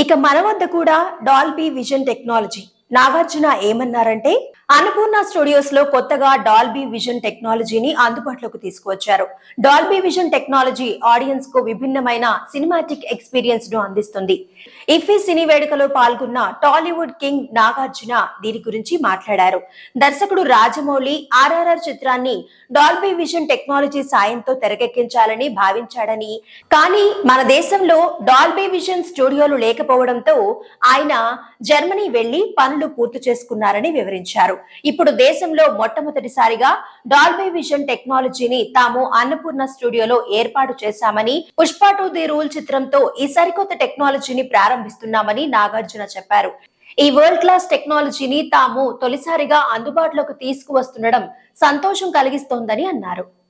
ఇక మన వద్ద కూడా డాల్బీ విజన్ టెక్నాలజీ నాగార్జున ఏమన్నారంటే అన్నపూర్ణ స్టూడియోస్ లో కొత్తగా డాల్బీ విజన్ టెక్నాలజీని అందుబాటులోకి తీసుకువచ్చారు డాల్బీ విజన్ టెక్నాలజీ ఆడియన్స్ కు విభిన్నమైన సినిమాటిక్ ఎక్స్పీరియన్స్ ను అందిస్తుంది ఇఫీ సినీ వేడుకలో పాల్గొన్న టాలీవుడ్ కింగ్ నాగార్జున దీని గురించి మాట్లాడారు దర్శకుడు రాజమౌళి ఆర్ఆర్ఆర్ చిత్రాన్ని డాల్బీ విజన్ టెక్నాలజీ సాయంతో తెరకెక్కించాలని భావించాడని కానీ మన దేశంలో డాల్బీ విజన్ స్టూడియోలు లేకపోవడంతో ఆయన జర్మనీ వెళ్లి పనులు పూర్తి చేసుకున్నారని వివరించారు ఇప్పుడు దేశంలో మొట్టమొదటిసారిగా డాల్బీ విజన్ టెక్నాలజీని తాము అన్నపూర్ణ స్టూడియోలో ఏర్పాటు చేశామని పుష్ప టు ది రూల్ చిత్రంతో ఈ సరికొత్త టెక్నాలజీని ప్రారంభిస్తున్నామని నాగార్జున చెప్పారు ఈ వరల్డ్ క్లాస్ టెక్నాలజీని తాము తొలిసారిగా అందుబాటులోకి తీసుకువస్తుండడం సంతోషం కలిగిస్తోందని అన్నారు